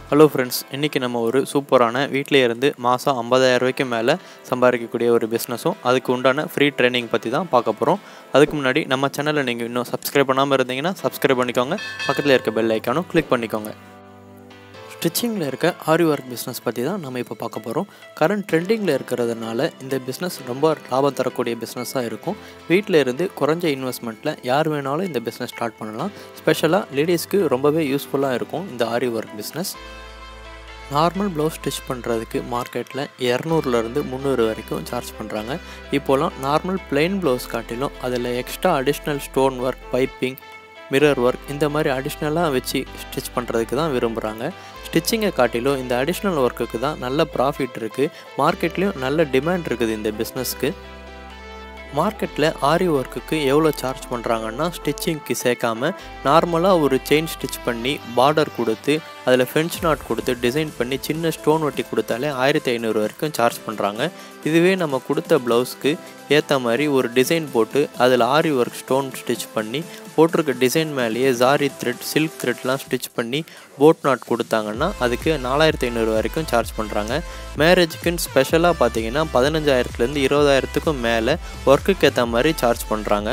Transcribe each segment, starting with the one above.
hello friends இன்றைக்கி நம்ம ஒரு சூப்பரான வீட்டிலே இருந்து மாதம் ஐம்பதாயிரம் ரூபாய்க்கு மேலே சம்பாதிக்கக்கூடிய ஒரு பிஸ்னஸும் அதுக்கு உண்டான ஃப்ரீ ட்ரைனிங் பற்றி தான் பார்க்க போகிறோம் அதுக்கு முன்னாடி நம்ம சேனலை நீங்கள் இன்னும் சப்ஸ்கிரைப் பண்ணாமல் இருந்தீங்கன்னா சப்ஸ்கிரைப் பண்ணிக்கோங்க பக்கத்தில் இருக்க பெல் ஐக்கானும் கிளிக் பண்ணிக்கோங்க ஸ்டிச்சிங்கில் இருக்க ஆரி ஒர்க் பிஸ்னஸ் பற்றி தான் நம்ம இப்போ பார்க்க போகிறோம் கரண்ட் ட்ரெண்டிங்கில் இருக்கிறதுனால இந்த பிஸ்னஸ் ரொம்ப லாபம் தரக்கூடிய பிஸ்னஸாக இருக்கும் வீட்டில் இருந்து குறைஞ்ச இன்வெஸ்ட்மெண்ட்டில் யார் வேணாலும் இந்த பிஸ்னஸ் ஸ்டார்ட் பண்ணலாம் ஸ்பெஷலாக லேடிஸ்க்கு ரொம்பவே யூஸ்ஃபுல்லாக இருக்கும் இந்த aari work business normal blouse stitch பண்ணுறதுக்கு மார்க்கெட்டில் இரநூறுலேருந்து முந்நூறு வரைக்கும் சார்ஜ் பண்ணுறாங்க இப்போலாம் நார்மல் பிளெயின் ப்ளவுஸ் காட்டிலும் அதில் extra additional stone work piping mirror work இந்த மாதிரி அடிஷ்னலாக வச்சு ஸ்டிச் பண்ணுறதுக்கு தான் விரும்புகிறாங்க ஸ்டிச்சிங்கை காட்டிலும் இந்த அடிஷ்னல் ஒர்க்குக்கு தான் நல்ல ப்ராஃபிட் இருக்குது மார்க்கெட்லேயும் நல்ல டிமாண்ட் இருக்குது இந்த பிஸ்னஸ்க்கு மார்க்கெட்டில் ஆரி ஒர்க்குக்கு எவ்வளோ சார்ஜ் பண்ணுறாங்கன்னா ஸ்டிச்சிங்க்கு சேர்க்காம நார்மலாக ஒரு செயின் ஸ்டிச் பண்ணி பார்டர் கொடுத்து அதில் ஃப்ரெஞ்ச் நாட் கொடுத்து டிசைன் பண்ணி சின்ன ஸ்டோன் ஒட்டி கொடுத்தாலே ஆயிரத்தி ஐநூறு வரைக்கும் சார்ஜ் பண்ணுறாங்க இதுவே நம்ம கொடுத்த ப்ளவுஸ்க்கு ஏற்ற மாதிரி ஒரு டிசைன் போட்டு அதில் ஆரி ஒர்க் ஸ்டோன் ஸ்டிச் பண்ணி போட்டிருக்க டிசைன் மேலேயே ஜாரி த்ரெட் சில்க் த்ரெட்லாம் ஸ்டிச் பண்ணி போட் நாட் கொடுத்தாங்கன்னா அதுக்கு நாலாயிரத்தி ஐநூறு வரைக்கும் சார்ஜ் பண்ணுறாங்க மேரேஜுக்குன்னு ஸ்பெஷலாக பார்த்தீங்கன்னா பதினஞ்சாயிரத்துலேருந்து இருபதாயிரத்துக்கும் மேலே ஒர்க்குக்கு ஏற்ற மாதிரி சார்ஜ் பண்ணுறாங்க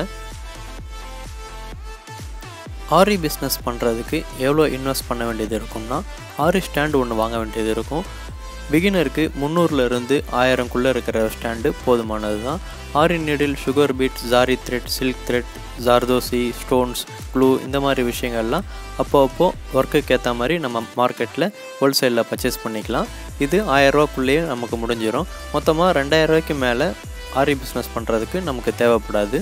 ஆரி பிஸ்னஸ் பண்ணுறதுக்கு எவ்வளோ இன்வெஸ்ட் பண்ண வேண்டியது இருக்கும்னா ஆரி ஸ்டாண்டு ஒன்று வாங்க வேண்டியது இருக்கும் பிகினருக்கு முந்நூறுலேருந்து ஆயிரம்குள்ளே இருக்கிற ஸ்டாண்டு போதுமானது தான் aari needle sugar bead zari thread silk thread zardosi stones glue இந்த மாதிரி விஷயங்கள்லாம் அப்போ அப்போ ஒர்க்குக்கு ஏற்ற மாதிரி நம்ம மார்க்கெட்டில் ஹோல்சேலில் பர்ச்சேஸ் பண்ணிக்கலாம் இது ஆயரூவாக்குள்ளேயே நமக்கு முடிஞ்சிடும் மொத்தமாக ரெண்டாயிரரூவாய்க்கு மேலே ஆரி பிஸ்னஸ் பண்ணுறதுக்கு நமக்கு தேவைப்படாது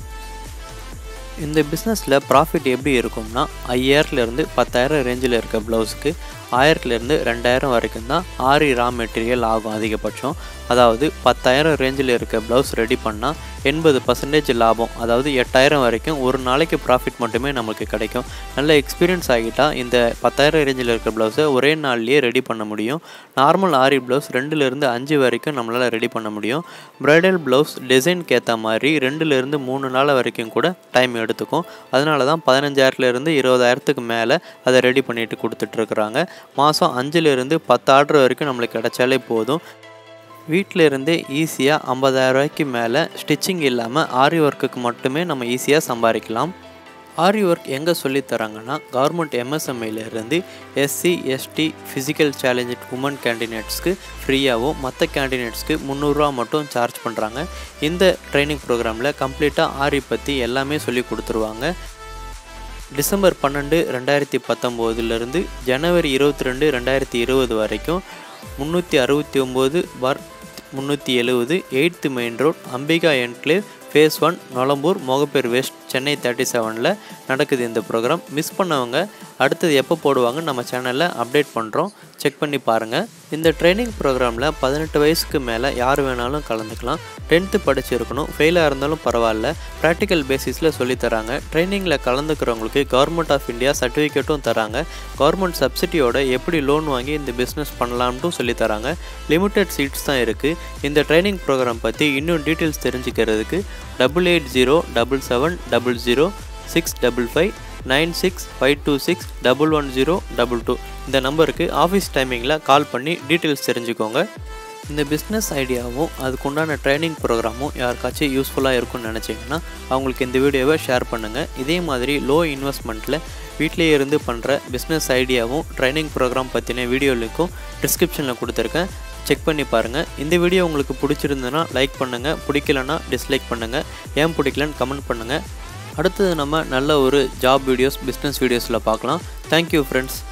இந்த பிஸ்னஸில் ப்ராஃபிட் எப்படி இருக்கும்னா ஐயாயிரத்துலேருந்து பத்தாயிரம் ரேஞ்சில் இருக்க ப்ளவுஸுக்கு ஆயிரத்துலேருந்து ரெண்டாயிரம் வரைக்கும் தான் ஆரி ரா மெட்டீரியல் ஆகும் அதிகபட்சம் அதாவது பத்தாயிரம் ரேஞ்சில் இருக்க ப்ளவுஸ் ரெடி பண்ணால் எண்பது பர்சன்டேஜ் லாபம் அதாவது எட்டாயிரம் வரைக்கும் ஒரு நாளைக்கு ப்ராஃபிட் மட்டுமே நமக்கு கிடைக்கும் நல்ல எக்ஸ்பீரியன்ஸ் ஆகிட்டால் இந்த பத்தாயிரம் ரேஞ்சில் இருக்க ப்ளவுஸை ஒரே நாள்லேயே ரெடி பண்ண முடியும் நார்மல் ஆரி ப்ளவுஸ் ரெண்டுலேருந்து அஞ்சு வரைக்கும் நம்மளால் ரெடி பண்ண முடியும் ப்ரைடல் ப்ளவுஸ் டிசைனுக்கு ஏற்ற மாதிரி ரெண்டுலேருந்து மூணு நாள் வரைக்கும் கூட டைம் எடுத்துக்கும் அதனால தான் பதினஞ்சாயிரத்துலேருந்து இருபதாயிரத்துக்கு மேலே அதை ரெடி பண்ணிட்டு கொடுத்துட்ருக்குறாங்க மாதம் அஞ்சுலேருந்து பத்து ஆர்டர் வரைக்கும் நம்மளுக்கு கிடைச்சாலே போதும் வீட்டில் இருந்தே ஈஸியாக ஐம்பதாயிரம் ரூபாய்க்கு மேலே ஸ்டிச்சிங் இல்லாமல் ஆரி ஒர்க்குக்கு மட்டுமே நம்ம ஈஸியாக சம்பாதிக்கலாம் ஆரி ஒர்க் எங்கே சொல்லித்தராங்கன்னா கவர்மெண்ட் எம்எஸ்எம்ஐலேருந்து SC ST physical challenged woman கேண்டிடேட்ஸ்க்கு ஃப்ரீயாகவும் மற்ற கேண்டிடேட்ஸ்க்கு முந்நூறுரூவா மட்டும் சார்ஜ் பண்ணுறாங்க இந்த ட்ரைனிங் ப்ரோக்ராமில் கம்ப்ளீட்டாக ஆரி பற்றி எல்லாமே சொல்லி கொடுத்துருவாங்க டிசம்பர் பன்னெண்டு ரெண்டாயிரத்தி பத்தொம்போதுலேருந்து ஜனவரி இருபத்தி ரெண்டு ரெண்டாயிரத்தி இருபது வரைக்கும் முந்நூற்றி அறுபத்தி ஒம்பது பார் முந்நூற்றி எழுபது eight main road Ambika enclave phase one Nolambur Mogappair west Chennai thirty செவனில் நடக்குது இந்த ப்ரோக்ராம் மிஸ் பண்ணவங்க அடுத்தது எப்போ போடுவாங்க நம்ம சேனலில் அப்டேட் பண்ணுறோம் செக் பண்ணி பாருங்கள் இந்த ட்ரைனிங் ப்ரோக்ராமில் பதினெட்டு வயசுக்கு மேலே யார் வேணாலும் கலந்துக்கலாம் டென்த்து படிச்சிருக்கணும் ஃபெயிலாக இருந்தாலும் பரவாயில்ல ப்ராக்டிக்கல் பேசிஸில் சொல்லித்தராங்க ட்ரைனிங்கில் கலந்துக்கிறவங்களுக்கு கவர்மெண்ட் ஆஃப் இந்தியா சர்டிஃபிகேட்டும் தராங்க கவர்மெண்ட் சப்சிடியோட எப்படி லோன் வாங்கி இந்த பிஸ்னஸ் பண்ணலாம்ட்டும் சொல்லித்தராங்க லிமிட்டட் சீட்ஸ் தான் இருக்குது இந்த ட்ரைனிங் ப்ரோக்ராம் பற்றி இன்னும் டீட்டெயில்ஸ் தெரிஞ்சுக்கிறதுக்கு double eight zero double seven double zero six double five nine six five two six double one zero double two இந்த நம்பருக்கு ஆஃபீஸ் டைமிங்கில் கால் பண்ணி டீட்டெயில்ஸ் தெரிஞ்சுக்கோங்க இந்த பிஸ்னஸ் ஐடியாவும் அதுக்குண்டான ட்ரைனிங் ப்ரோக்ராமும் யாருக்காச்சும் யூஸ்ஃபுல்லாக இருக்கும்னு நினச்சிங்கன்னா அவங்களுக்கு இந்த வீடியோவை ஷேர் பண்ணுங்கள் இதே மாதிரி லோ இன்வெஸ்ட்மெண்ட்டில் வீட்டிலேயே இருந்து பண்ணுற பிஸ்னஸ் ஐடியாவும் ட்ரைனிங் ப்ரோக்ராம் பற்றின வீடியோ லிங்க்கும் டிஸ்கிரிப்ஷனில் கொடுத்துருக்கேன் செக் பண்ணி பாருங்கள் இந்த வீடியோ உங்களுக்கு பிடிச்சிருந்ததுன்னா லைக் பண்ணுங்கள் பிடிக்கலன்னா டிஸ்லைக் பண்ணுங்கள் ஏன் பிடிக்கலன்னு கமெண்ட் பண்ணுங்கள் அடுத்தது நம்ம நல்ல ஒரு ஜாப் வீடியோஸ் பிஸ்னஸ் வீடியோஸில் பார்க்கலாம் தேங்க்யூ ஃப்ரெண்ட்ஸ்